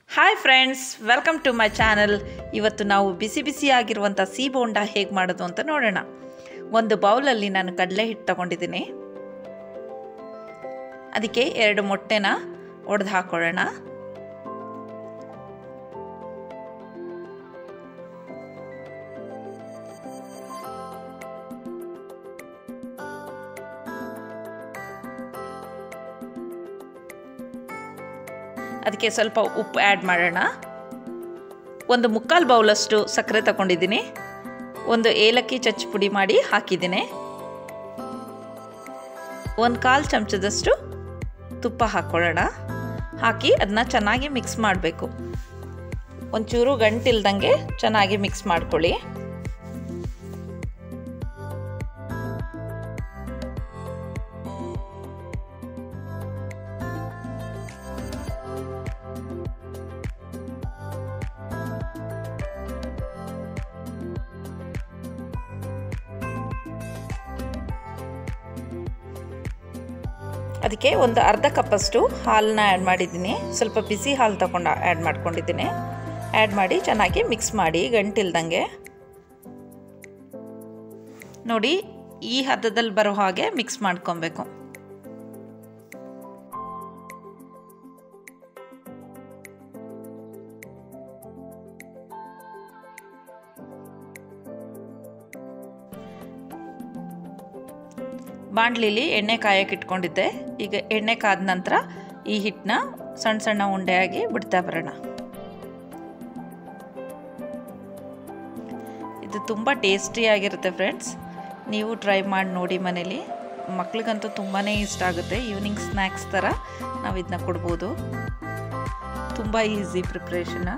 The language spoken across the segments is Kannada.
hi friends welcome to my channel ಇವತ್ತು ನಾವು ಬಿಸಿ ಬಿಸಿಯಾಗಿರುವಂಥ ಸಿ ಬೋಂಡ ಹೇಗೆ ಮಾಡೋದು ಅಂತ ನೋಡೋಣ ಒಂದು ಬೌಲಲ್ಲಿ ನಾನು ಕಡಲೆ ಹಿಟ್ಟು ತಗೊಂಡಿದ್ದೀನಿ ಅದಕ್ಕೆ ಎರಡು ಮೊಟ್ಟೆನ ಒಡೆದು ಹಾಕೊಳ್ಳೋಣ ಅದಕ್ಕೆ ಸ್ವಲ್ಪ ಉಪ್ಪು ಆ್ಯಡ್ ಮಾಡೋಣ ಒಂದು ಮುಕ್ಕಾಲು ಬೌಲಷ್ಟು ಸಕ್ಕರೆ ತಗೊಂಡಿದ್ದೀನಿ ಒಂದು ಏಲಕ್ಕಿ ಚಚ್ಚಿ ಪುಡಿ ಮಾಡಿ ಹಾಕಿದ್ದೀನಿ ಒಂದು ಕಾಲು ಚಮಚದಷ್ಟು ತುಪ್ಪ ಹಾಕ್ಕೊಳ್ಳೋಣ ಹಾಕಿ ಅದನ್ನ ಚೆನ್ನಾಗಿ ಮಿಕ್ಸ್ ಮಾಡಬೇಕು ಒಂಚೂರು ಗಂಟಿಲ್ದಂಗೆ ಚೆನ್ನಾಗಿ ಮಿಕ್ಸ್ ಮಾಡ್ಕೊಳ್ಳಿ ಅದಕ್ಕೆ ಒಂದು ಅರ್ಧ ಕಪ್ಪಷ್ಟು ಹಾಲನ್ನ ಆ್ಯಡ್ ಮಾಡಿದ್ದೀನಿ ಸ್ವಲ್ಪ ಬಿಸಿ ಹಾಲು ತಗೊಂಡು ಆ್ಯಡ್ ಮಾಡ್ಕೊಂಡಿದ್ದೀನಿ ಆ್ಯಡ್ ಮಾಡಿ ಚೆನ್ನಾಗಿ ಮಿಕ್ಸ್ ಮಾಡಿ ಗಂಟಿಲ್ದಂಗೆ ನೋಡಿ ಈ ಹದದಲ್ಲಿ ಬರೋ ಹಾಗೆ ಮಿಕ್ಸ್ ಮಾಡ್ಕೊಬೇಕು ಬಾಣಲಿಲಿ ಎಣ್ಣೆ ಕಾಯಕ್ಕೆ ಇಟ್ಕೊಂಡಿದ್ದೆ ಈಗ ಎಣ್ಣೆ ಕಾದ ನಂತರ ಈ ಹಿಟ್ಟನ್ನ ಸಣ್ಣ ಸಣ್ಣ ಉಂಡೆಯಾಗಿ ಬಿಡ್ತಾ ಬರೋಣ ಇದು ತುಂಬ ಟೇಸ್ಟಿಯಾಗಿರುತ್ತೆ ಫ್ರೆಂಡ್ಸ್ ನೀವು ಟ್ರೈ ಮಾಡಿ ನೋಡಿ ಮನೇಲಿ ಮಕ್ಳಿಗಂತೂ ತುಂಬಾ ಇಷ್ಟ ಆಗುತ್ತೆ ಈವ್ನಿಂಗ್ ಸ್ನ್ಯಾಕ್ಸ್ ಥರ ನಾವು ಇದನ್ನ ಕೊಡ್ಬೋದು ತುಂಬ ಈಸಿ ಪ್ರಿಪ್ರೇಷನ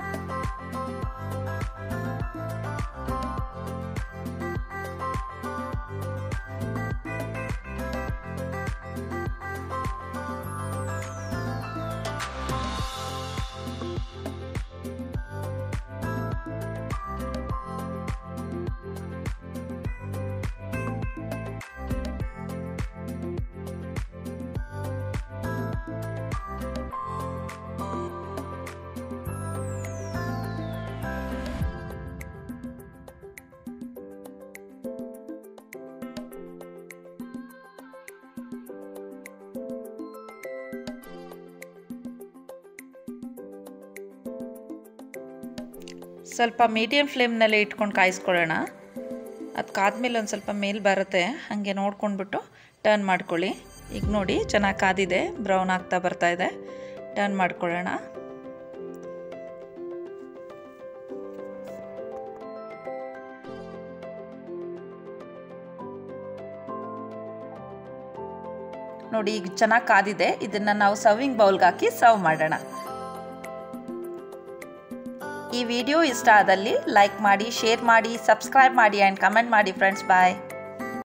ಸ್ವಲ್ಪ ಮೀಡಿಯಮ್ ಫ್ಲೇಮ್ನಲ್ಲೇ ಇಟ್ಕೊಂಡು ಕಾಯಿಸ್ಕೊಳ್ಳೋಣ ಅದು ಕಾದ್ಮೇಲೆ ಒಂದು ಸ್ವಲ್ಪ ಮೇಲ್ ಬರುತ್ತೆ ಹಾಗೆ ನೋಡ್ಕೊಂಡ್ಬಿಟ್ಟು ಟರ್ನ್ ಮಾಡ್ಕೊಳ್ಳಿ ಈಗ ನೋಡಿ ಚೆನ್ನಾಗಿ ಕಾದಿದೆ ಬ್ರೌನ್ ಆಗ್ತಾ ಬರ್ತಾ ಇದೆ ಟರ್ನ್ ಮಾಡ್ಕೊಳ್ಳೋಣ ನೋಡಿ ಈಗ ಚೆನ್ನಾಗಿ ಕಾದಿದೆ ಇದನ್ನು ನಾವು ಸರ್ವಿಂಗ್ ಬೌಲ್ಗೆ ಹಾಕಿ ಸರ್ವ್ ಮಾಡೋಣ ಈ ವಿಡಿಯೋ ಇಷ್ಟ ಆದಲ್ಲಿ ಲೈಕ್ ಮಾಡಿ ಶೇರ್ ಮಾಡಿ ಸಬ್ಸ್ಕ್ರೈಬ್ ಮಾಡಿ ಆ್ಯಂಡ್ ಕಮೆಂಟ್ ಮಾಡಿ ಫ್ರೆಂಡ್ಸ್ ಬಾಯ್